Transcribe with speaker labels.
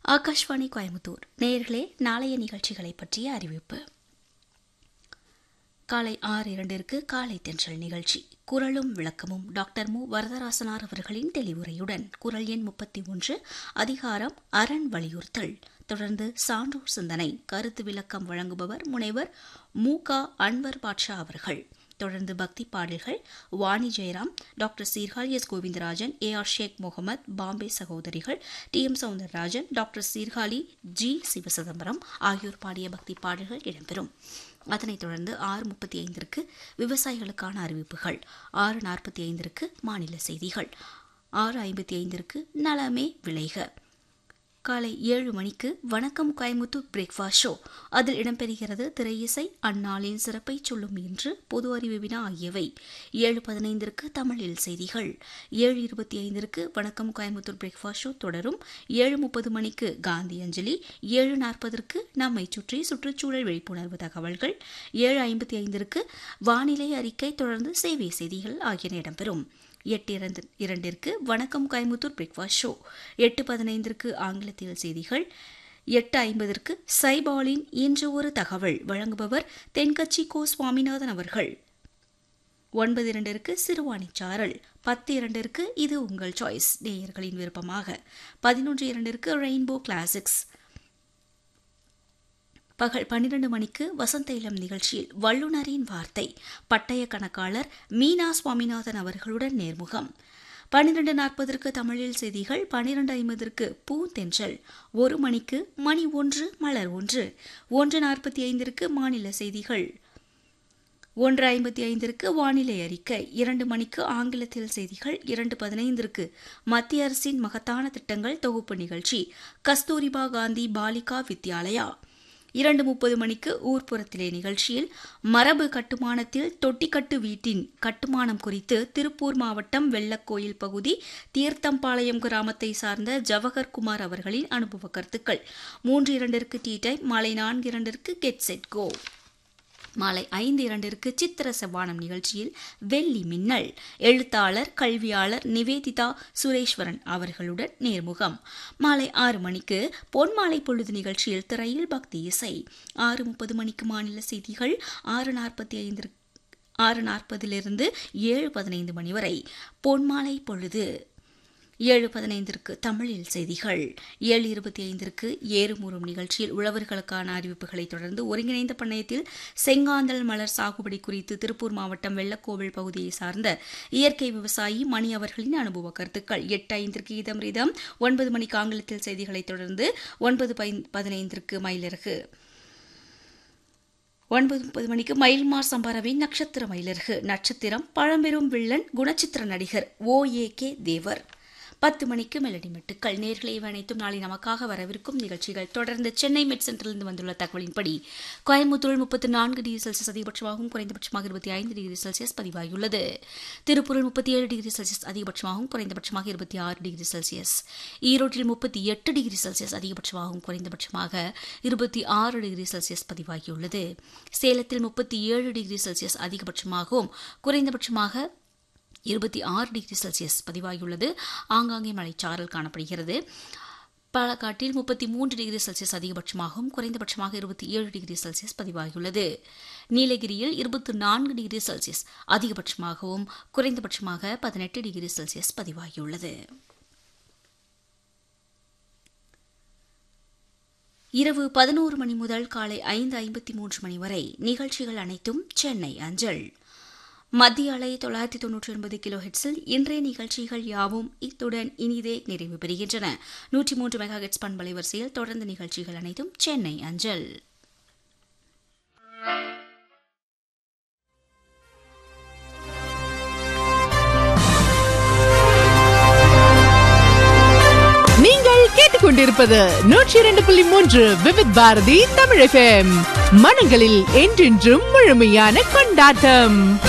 Speaker 1: ஆகாஷ்வாணி கோயம்புத்தூர் நேயர்களே நாளைய நிகழ்ச்சிகளை பற்றிய அறிவிப்பு காலை ஆறு இரண்டிற்கு காலை தென்றல் நிகழ்ச்சி குரலும் விளக்கமும் டாக்டர் மு வரதராசனார் அவர்களின் தெளிவுரையுடன் குரல் எண் முப்பத்தி ஒன்று அதிகாரம் அரண் வலியுறுத்தல் தொடர்ந்து சான்றோர் சிந்தனை கருத்து விளக்கம் வழங்குபவர் முனைவர் மு க அன்வர் பாட்ஷா அவர்கள் தொடர்ந்து பக்தி பாடல்கள் Vani Jayaram doctor Sirkazhi S Govindarajan A R Sheikh Mohammed Bombay சகோதரிகள் T M Soundararajan doctor Sirkazhi G Sivachidambaram ஆகியோர் பாடிய பக்தி பாடல்கள் இடம்பெறும் அதனைத் தொடர்ந்து ஆறு முப்பத்தி ஐந்திற்கு விவசாயிகளுக்கான அறிவிப்புகள் ஆறு நாற்பத்தி ஐந்திற்கு மாநில செய்திகள் ஆறு ஐம்பத்தி ஐந்திற்கு நலமே விளைக காலை ஏழு மணிக்கு வணக்கம் கோயமுத்தூர் பிரேக்ஃபாஸ்ட் ஷோ அதில் இடம்பெறுகிறது திரையிசை அந்நாளின் சிறப்பை சொல்லும் என்று பொது அறிவு வினா ஆகியவை ஏழு பதினைந்திற்கு தமிழில் செய்திகள் ஏழு இருபத்தி ஐந்திற்கு வணக்கம் கோயமுத்தூர் பிரேக்ஃபாஸ்ட் ஷோ தொடரும் ஏழு முப்பது மணிக்கு காந்தி அஞ்சலி ஏழு நாற்பதற்கு நம்மை சுற்றி சுற்றுச்சூழல் விழிப்புணர்வு தகவல்கள் ஏழு ஐம்பத்தி ஐந்திற்கு வானிலை அறிக்கை தொடர்ந்து சேவை செய்திகள் ஆகியன இடம்பெறும் எட்டு இரண்டு இரண்டிற்கு வணக்கம் கோயமுத்தூர் பிரேக்ஃபாஸ்ட் ஷோ எட்டு பதினைந்திற்கு ஆங்கிலத்தில் செய்திகள் எட்டு ஐம்பதற்கு சைபாலின் இன்று ஒரு தகவல் வழங்குபவர் தென்கட்சி கோ சுவாமிநாதன் அவர்கள் ஒன்பது இரண்டிற்கு சிறுவாணி சாரல் பத்து இரண்டிற்கு இது உங்கள் சாய்ஸ் நேயர்களின் விருப்பமாக பதினொன்று இரண்டிற்கு ரெயின்போ கிளாசிக்ஸ் பகல் பன்னிரண்டு மணிக்கு வசந்த இளம் நிகழ்ச்சியில் வல்லுநரின் வார்த்தை பட்டய கணக்காளர் மீனா சுவாமிநாதன் அவர்களுடன் நேர்முகம் பன்னிரண்டு நாற்பதற்கு தமிழில் செய்திகள் பன்னிரண்டு ஐம்பதற்கு பூந்தென்றல் ஒரு மணிக்கு மணி ஒன்று மலர் ஒன்று ஒன்று நாற்பத்தி ஐந்திற்கு மாநில செய்திகள் ஒன்று ஐம்பத்தி ஐந்திற்கு வானிலை அறிக்கை இரண்டு மணிக்கு ஆங்கிலத்தில் செய்திகள் இரண்டு பதினைந்திற்கு மத்திய அரசின் மகத்தான திட்டங்கள் தொகுப்பு நிகழ்ச்சி கஸ்தூரிபா காந்தி பாலிகா வித்யாலயா இரண்டு முப்பது மணிக்கு ஊர்ப்புறத்திலே நிகழ்ச்சியில் மரபு கட்டுமானத்தில் தொட்டிக்கட்டு வீட்டின் கட்டுமானம் குறித்து திருப்பூர் மாவட்டம் வெள்ளக்கோயில் பகுதி தீர்த்தம்பாளையம் கிராமத்தை சார்ந்த ஜவஹர் குமார் அவர்களின் அனுபவ கருத்துக்கள் மூன்று இரண்டிற்கு டீ டைம் மாலை நான்கு இரண்டிற்கு கெட் செட் கோ மாலை ஐந்து இரண்டிற்கு சித்திர செவ்வானம் நிகழ்ச்சியில் வெள்ளி மின்னல் எழுத்தாளர் கல்வியாளர் நிவேதிதா சுரேஸ்வரன் அவர்களுடன் நேர்முகம் மாலை ஆறு மணிக்கு பொன்மாலை பொழுது நிகழ்ச்சியில் திரையில் பக்தி இசை ஆறு முப்பது மணிக்கு மாநில செய்திகள் ஆறு நாற்பத்தி ஐந்து ஆறு நாற்பதிலிருந்து ஏழு பதினைந்து மணி வரை பொன்மாலை பொழுது ஏழு பதினைந்திற்கு தமிழில் செய்திகள் ஏழு இருபத்தி ஐந்திற்கு ஏறுமுறும் நிகழ்ச்சியில் உழவர்களுக்கான அறிவிப்புகளை தொடர்ந்து ஒருங்கிணைந்த பண்ணையத்தில் செங்காந்தல் மலர் சாகுபடி குறித்து திருப்பூர் மாவட்டம் வெள்ளக்கோவில் பகுதியை சார்ந்த இயற்கை விவசாயி மணி அவர்களின் அனுபவ கருத்துக்கள் எட்டு ஐந்திற்கு இதம் ரிதம் ஒன்பது மணிக்கு ஆங்கிலத்தில் செய்திகளை தொடர்ந்து ஒன்பது பதினைந்திற்கு மயிலரகு ஒன்பது முப்பது மணிக்கு மயில்மார் சம்பாரவின் நட்சத்திர மயிலர்கு நட்சத்திரம் பழம்பெரும் வில்லன் குணச்சித்திர நடிகர் ஓ ஏ கே தேவர் பத்து மணிக்கு மெலடி மெட்டுக்கள் நேர்களை அனைத்தும் நாளை நமக்காக வரவிருக்கும் நிகழ்ச்சிகள் தொடர்ந்து சென்னை மெட் சென்டரிலிருந்து வந்துள்ள தகவலின்படி கோயம்புத்தூர் முப்பத்தி நான்கு டிகிரி செல்சியஸ் அதிகபட்சமாகவும் குறைந்தபட்சமாக இருபத்தி ஐந்து டிகிரி செல்சியஸ் பதிவாகியுள்ளது திருப்பூரில் முப்பத்தி ஏழு டிகிரி செல்சியஸ் அதிகபட்சமாகவும் குறைந்தபட்சமாக இருபத்தி ஆறு டிகிரி செல்சியஸ் ஈரோட்டில் முப்பத்தி எட்டு டிகிரி செல்சியஸ் அதிகபட்சமாகவும் குறைந்தபட்சமாக இருபத்தி ஆறு டிகிரி செல்சியஸ் பதிவாகியுள்ளது சேலத்தில் முப்பத்தி ஏழு டிகிரி செல்சியஸ் அதிகபட்சமாகவும் குறைந்தபட்சமாக இருபத்தி ஆறு டிகிரி செல்சியஸ் பதிவாகியுள்ளது ஆங்காங்கே மழைச்சாரல் காணப்படுகிறது பாலக்காட்டில் முப்பத்தி மூன்று டிகிரி செல்சியஸ் அதிகபட்சமாகவும் குறைந்தபட்சமாக இருபத்தி ஏழு டிகிரி செல்சியஸ் பதிவாகியுள்ளது நீலகிரியில் இருபத்தி நான்கு டிகிரி செல்சியஸ் அதிகபட்சமாகவும் குறைந்தபட்சமாக பதினெட்டு டிகிரி செல்சியஸ் பதிவாகியுள்ளது இரவு பதினோரு மணி முதல் காலை ஐந்து ஐம்பத்தி மூன்று மணி வரை நிகழ்ச்சிகள் அனைத்தும் சென்னை அஞ்சல் மத்திய அலை தொள்ளாயிரத்தி தொன்னூற்றி ஒன்பது கிலோ ஹெட்ஸில் இன்றைய நிகழ்ச்சிகள் யாவும் இத்துடன் இனிதே நிறைவு பெறுகின்றன நூற்றி மூன்று மெகா ஹெட்ஸ் பண்பலை வரிசையில் தொடர்ந்து நிகழ்ச்சிகள் அனைத்தும் சென்னை அஞ்சல்
Speaker 2: நீங்கள் கேட்டுக்கொண்டிருப்பது நூற்றி இரண்டு புள்ளி மூன்று விவித் பாரதி தமிழ் எஃப்எம் மனங்களில் என்றென்றும் முழுமையான கொண்டாட்டம்